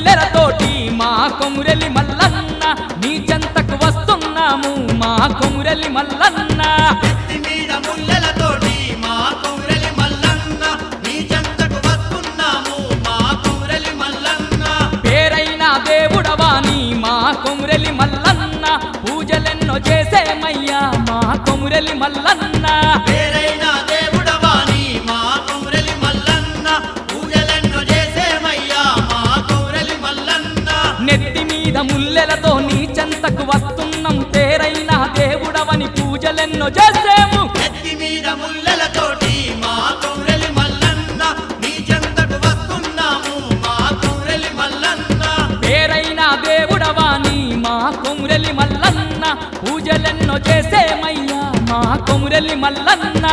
ముల్లెలతోటి మా కొమురెలి మల్లన్న నీ చెంతకు వస్తున్నాము మా కొమురెలి మల్లన్న ఎత్తి మీద ముల్లెలతోటి మా కౌరలి మల్లన్న నీ చెంతకు వస్తున్నాము మా కౌరలి మల్లన్న పేరైన దేవుడవాని మా కొమురెలి మల్లన్న పూజలెన్నో చేసేమయ్యా మా కొమురెలి మల్లన్న పేరైన దేవుడవాని మా కౌరలి మల్లన్న పూజలెన్నో చేసేమయ్యా మా కౌరలి మల్లన్న నెత్తి మీద ముల్లెలతో నీ చెంతకు వస్తున్నాం పేరైన దేవుడవని పూజలెన్నో చేసేము ఎత్తి మీద ముల్లెలతోటి మా కౌరలి మల్లన్న నీ చెంతకు వస్తున్నాము మా కౌరలి మల్లన్న పేరైన దేవుడవాని మా కొమురెలి మల్లన్న పూజలెన్నో చేసేమయ్యా మా కొమురెలి మల్లన్న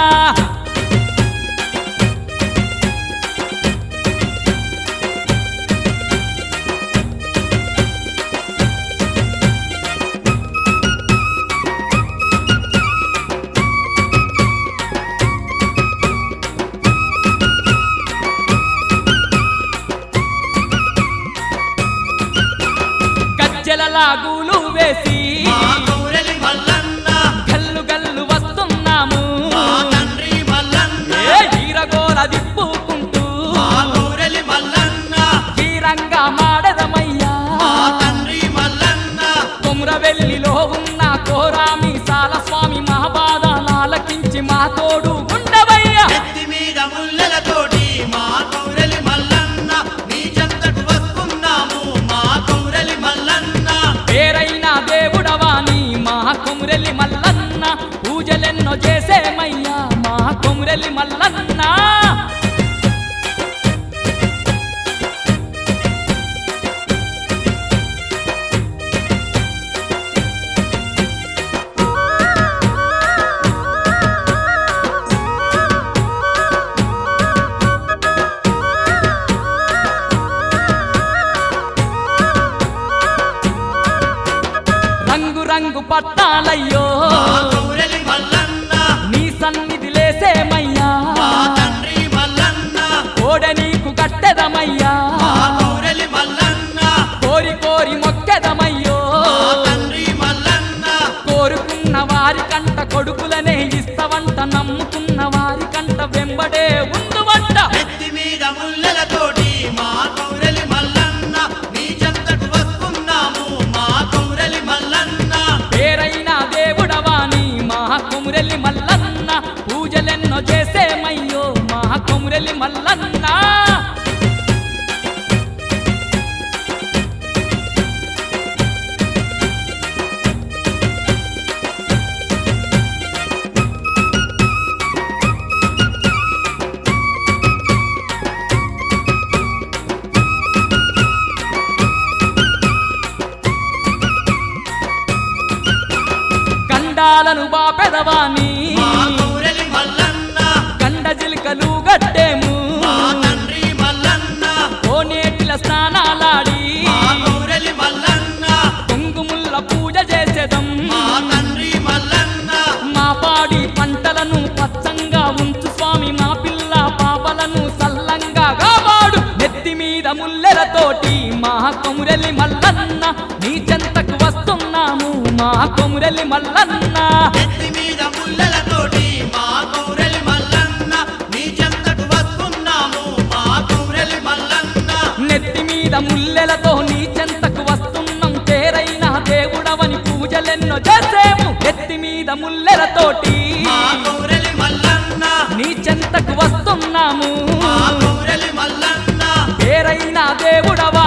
గజ్జల లాగులు వేసి మా కౌరలి మల్లన్న గల్లు గల్లు వస్తున్నాము మా తండ్రి మల్లన్న ఏ ఈరగోల దిప్పుకుంటూ మా కౌరలి మల్లన్న తీరంగా మాడదమయ్యా మా తండ్రి మల్లన్న కొమురవెల్లిలో ఉన్న కోరామి సాల స్వామి మా బాధ నాలకించి మా తోడు ఉండవయ్యా ఎత్తి మీద ముల్లెలతోటి మా కౌరలి మల్లన్న నీ చెంతకు వస్తున్నాము మా కౌరలి మల్లన్న పేరైన దేవుడవాని మా కొమురెలి మల్లన్న పూజలెన్నో చేసేమయ్యా మా కొమురెలి మల్లన్న రంగు రంగు పట్టాలయ్యో మా కౌరలి మల్లన్న నీ సన్నిధి లేసేమయ్యా మా తండ్రి మల్లన్న కోడ నీకు కట్టెదమయ్యా మా కౌరలి మల్లన్న కోరి కోరి మొక్కెదమయ్యో మా తండ్రి మల్లన్న కోరుకున్న వారి కంట కొడుకులనే ఇస్తవంట నమ్ముకున్న వారి కంట వెంబడే ఉండువంట ఎత్తి మీద ముల్లెలతోటి మా కౌరలి మల్లన్న నీ చెంతకు వస్తున్నాము మా కౌరలి మల్లన్న పేరైన దేవుడవాని మా కొమురెలి మల్లన్న పూజలెన్నో చేసేమయ్యో మా కొమురెలి మల్లన్న కండాలను బాపెదవాని మా కౌరలి మల్లన్న కండ జిలికలు గట్టేము మా తండ్రి మల్లన్న కోనేటిల స్నానాలాడి మా కౌరలి మల్లన్న కుంకుముల్ల పూజ చేసేదం మా తండ్రి మల్లన్న మా పాడి పంటలను పచ్చంగా ఉంచు స్వామి మా పిల్ల పాపలను సల్లంగా కాపాడు నెత్తి మీద ముల్లెలతోటి మా కొమురెలి మల్లన్న నీ చెంతకు వస్తున్నాము మా కొమురెలి మల్లన్న ఎత్తి మీద ముల్లెలతోటి మా కౌరలి మల్లన్న నీ చెంతకు వస్తున్నాము మా కౌరలి మల్లన్న నెత్తి మీద ముల్లెలతో నీ చెంతకు వస్తున్నాం పేరైన దేవుడవని పూజలెన్నో చేసేము నెత్తి మీద ముల్లెలతోటి మా కౌరలి మల్లన్న నీ చెంతకు వస్తున్నాము మా కౌరలి మల్లన్న పేరైన దేవుడవ